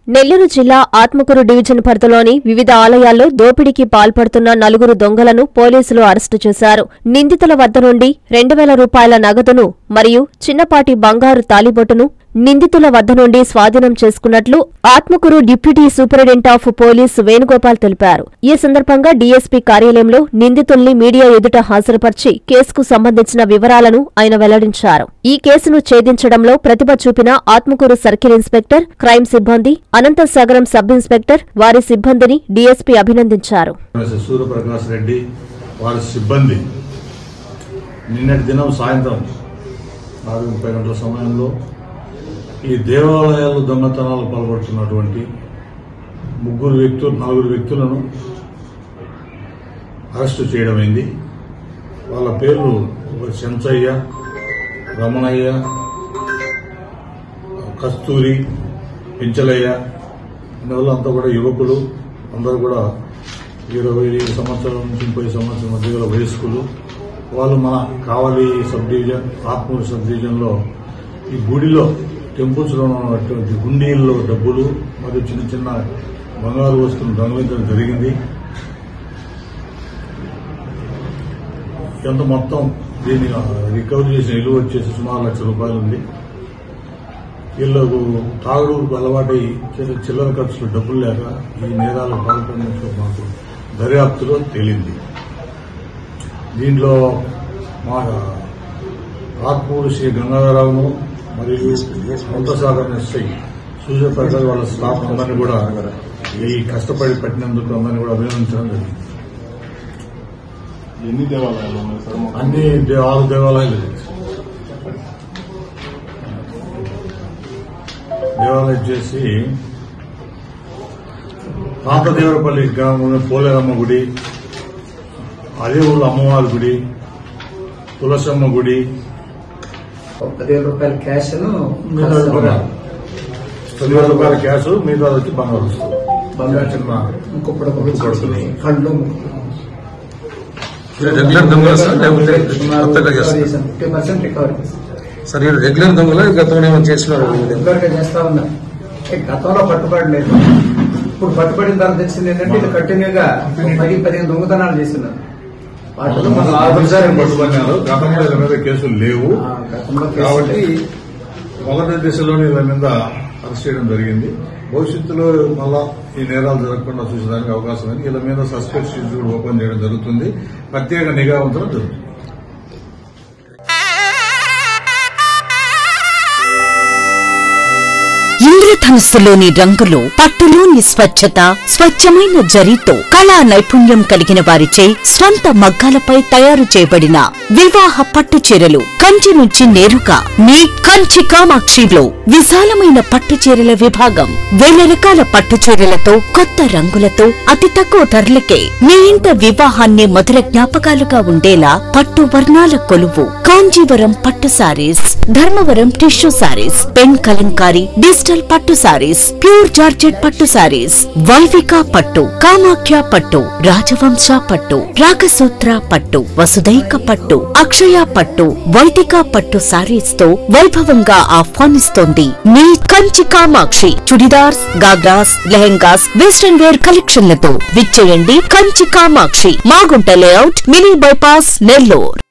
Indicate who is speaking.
Speaker 1: నెల్లూరు జిల్లా ఆత్మకూరు డివిజన్ పరిధిలోని వివిధ ఆలయాల్లో దోపిడీకి పాల్పడుతున్న నలుగురు దొంగలను పోలీసులు అరెస్టు చేశారు నిందితుల వద్ద నుండి రెండు వేల రూపాయల నగదును మరియు చిన్నపాటి బంగారు తాలిబొట్టును నిందితుల వద్ద నుండి స్వాధీనం చేసుకున్నట్లు Atmakur deputy superintendent of police Venugopal తెలిపారు ఈ సందర్భంగా డీఎస్పీ కార్యాలయంలో నిందితుల్ని మీడియా ఎదుట హాజరుపర్చి కేసుకు సంబంధించిన వివరాలను ఆయన వెల్లడించారు ఈ కేసును ఛేదించడంలో ప్రతిభ చూపిన ఆత్మకూరు సర్కిల్ ఇన్స్పెక్టర్ క్రైమ్ సిబ్బంది అనంతసాగరం సబ్ ఇన్స్పెక్టర్ వారి సిబ్బందిని డీఎస్పీ అభినందించారు
Speaker 2: మిస్టర్ సూర్యప్రకాష్ రెడ్డి వారి సిబ్బంది నిన్నటి దినం సాయంత్రం నాలుగు ముప్పై గంటల సమయంలో ఈ దేవాలయాలు దొంగతనాలు పాల్పడుతున్నటువంటి ముగ్గురు వ్యక్తులు నలుగురు వ్యక్తులను అరెస్టు చేయడమైంది వాళ్ళ పేర్లు ఒక చెంచయ్య రమణయ్య కస్తూరి పించలయ్య వాళ్ళంతా కూడా యువకులు అందరూ కూడా ఇరవై సంవత్సరాల నుంచి ముప్పై సంవత్సరాల మధ్య గల వయస్కులు వాళ్ళు మన Kavali sub division Atmur sub డివిజన్లో ఈ గుడిలో టెంపుల్స్లో ఉన్నటువంటి హుండీల్లో డబ్బులు మరియు చిన్న చిన్న బంగారు వస్తువులు దొంగలించడం జరిగింది ఎంత మొత్తం దీన్ని రికవరీ చేసిన విలువ వచ్చేసి సుమారు లక్ష రూపాయలు ఉంది వీళ్ళకు తాగుడుకు అలవాటై చిన్న- చిల్లర ఖర్చులు డబ్బులు లేక ఈ నేరాలు పాల్పడినట్లు మాకు దర్యాప్తులో తేలింది దీంట్లో మా ఆత్మూరు శ్రీ గంగాధరరావును మరియు అంతసాగర్ ఎస్ఐ సూర్యప్రకాష్ వాళ్ళ స్టాఫ్ అందరినీ కూడా ఈ కష్టపడి పెట్టినందుకు అందరినీ కూడా అభినందించడం జరిగింది
Speaker 3: ఎన్ని దేవాలయాలు ఉన్నాయి సార్ మొత్తం?
Speaker 2: అన్ని దే- ఆరు దేవాలయాలు ఇది. దేవాలయం చేసి పాతదేవరపల్లి గ్రామంలో పోలేరమ్మ గుడి అదే ఊళ్ళో అమ్మవారి గుడి తులసమ్మ గుడి
Speaker 4: పదివేల రూపాయల క్యాష్
Speaker 2: మిగతా బంగారు పదివేల రూపాయల క్యాష్ మిగతా వచ్చి బంగారు వస్తుంది
Speaker 4: బంగారు
Speaker 2: చిన్న
Speaker 4: ముక్కుప్పుడు
Speaker 2: ముక్కుపుడకలు.
Speaker 4: కళ్ళు
Speaker 5: రెగ్యులర్ దొంగల సార్ లేకపోతే కొత్తగా చేస్తారు
Speaker 4: ఫిఫ్టీ పర్సెంట్ రికవరీ
Speaker 5: సార్ ఈ రెగ్యులర్ దొంగల గతంలో ఏమైనా చేసినారు
Speaker 4: రెగ్యులర్ గా చేస్తా ఉన్నారు ఏ, గతంలో పట్టుబడలేదు ఇప్పుడు పట్టుబడిన తర్వాత తెలిసింది ఏంటంటే ఇది కంటిన్యూగా పది పదిహేను దొంగతనాలు చేస్తున్నారు వాటిలో మన
Speaker 2: ఆఫీసర్ పట్టుకున్నారు గతంలో వీళ్ళ మీద కేసులు లేవు
Speaker 4: ఆ, గతంలో కేసులు
Speaker 2: కాబట్టి
Speaker 4: లేవు.
Speaker 2: మొదటి దశలోనే వీళ్ళ మీద అరెస్ట్ చేయడం జరిగింది భవిష్యత్తులో మళ్ళా ఈ నేరాలు జరగకుండా చూసేదానికి అవకాశం ఉంది వీళ్ళ మీద సస్పెక్ట్ షీట్ కూడా ఓపెన్ చేయడం జరుగుతుంది ప్రత్యేక నిఘా ఉంచడం జరుగుతుంది
Speaker 6: ఇంద్రధనుస్సులోని రంగులు పట్టులోని స్వచ్ఛత స్వచ్ఛమైన జరీతో కళా నైపుణ్యం కలిగిన వారిచే స్వంత మగ్గాలపై తయారు చేయబడిన వివాహ పట్టు చీరలు కంచి నుంచి నేరుగా మీ కంచి కామాక్షిలో విశాలమైన పట్టు చీరల విభాగం వేల రకాల పట్టు చీరలతో కొత్త రంగులతో అతి తక్కువ ధరలకే మీ ఇంట వివాహాన్ని మధుర జ్ఞాపకాలుగా ఉండేలా పట్టు వర్ణాల కొలువు కాంజీవరం పట్టు sarees Dharmavaram tissue sarees pen Kalamkari digital పట్టు సారీస్ ప్యూర్ జార్జెట్ పట్టు సారీస్ వైవిక పట్టు కామాఖ్య పట్టు రాజవంశ పట్టు రాగసూత్ర పట్టు వసుదైక పట్టు అక్షయ పట్టు వైదిక పట్టు సారీస్ తో వైభవంగా ఆహ్వానిస్తోంది మీ కంచి కామాక్షి చుడిదార్స్ గాగ్రాస్ లెహెంగాస్ వెస్టర్న్ వేర్ కలెక్షన్లతో విచ్చేయండి Kanchi Kamakshi Magunta layout mini bypass Nellore